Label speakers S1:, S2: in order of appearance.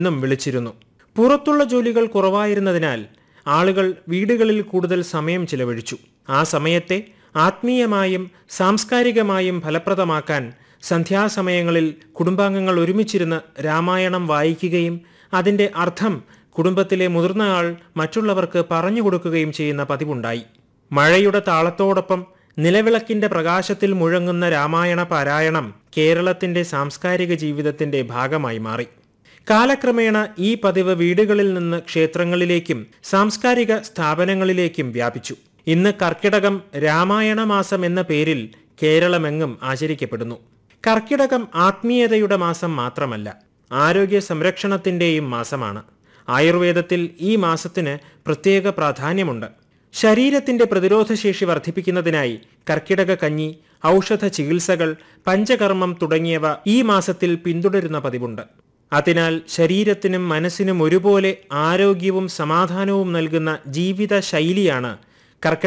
S1: എന്നും വിളിച്ചിരുന്നു പുറത്തുള്ള ജോലികൾ കുറവായിരുന്നതിനാൽ ആളുകൾ വീടുകളിൽ കൂടുതൽ സമയം ചിലവഴിച്ചു ആ സമയത്തെ ആത്മീയമായും സാംസ്കാരികമായും ഫലപ്രദമാക്കാൻ സന്ധ്യാസമയങ്ങളിൽ കുടുംബാംഗങ്ങൾ ഒരുമിച്ചിരുന്ന് രാമായണം വായിക്കുകയും അതിന്റെ അർത്ഥം കുടുംബത്തിലെ മുതിർന്ന ആൾ മറ്റുള്ളവർക്ക് പറഞ്ഞു കൊടുക്കുകയും ചെയ്യുന്ന പതിവുണ്ടായി മഴയുടെ താളത്തോടൊപ്പം നിലവിളക്കിന്റെ പ്രകാശത്തിൽ മുഴങ്ങുന്ന രാമായണ പാരായണം കേരളത്തിന്റെ സാംസ്കാരിക ജീവിതത്തിന്റെ ഭാഗമായി മാറി കാലക്രമേണ ഈ പതിവ് വീടുകളിൽ നിന്ന് ക്ഷേത്രങ്ങളിലേക്കും സാംസ്കാരിക സ്ഥാപനങ്ങളിലേക്കും വ്യാപിച്ചു ഇന്ന് കർക്കിടകം രാമായണ മാസം എന്ന പേരിൽ കേരളമെങ്ങും ആചരിക്കപ്പെടുന്നു കർക്കിടകം ആത്മീയതയുടെ മാസം മാത്രമല്ല ആരോഗ്യ സംരക്ഷണത്തിന്റെയും മാസമാണ് ആയുർവേദത്തിൽ ഈ മാസത്തിന് പ്രത്യേക പ്രാധാന്യമുണ്ട് ശരീരത്തിന്റെ പ്രതിരോധശേഷി വർദ്ധിപ്പിക്കുന്നതിനായി കർക്കിടക കഞ്ഞി ഔഷധ ചികിത്സകൾ പഞ്ചകർമ്മം തുടങ്ങിയവ ഈ മാസത്തിൽ പിന്തുടരുന്ന പതിവുണ്ട് അതിനാൽ ശരീരത്തിനും മനസ്സിനും ഒരുപോലെ ആരോഗ്യവും സമാധാനവും നൽകുന്ന ജീവിത ശൈലിയാണ്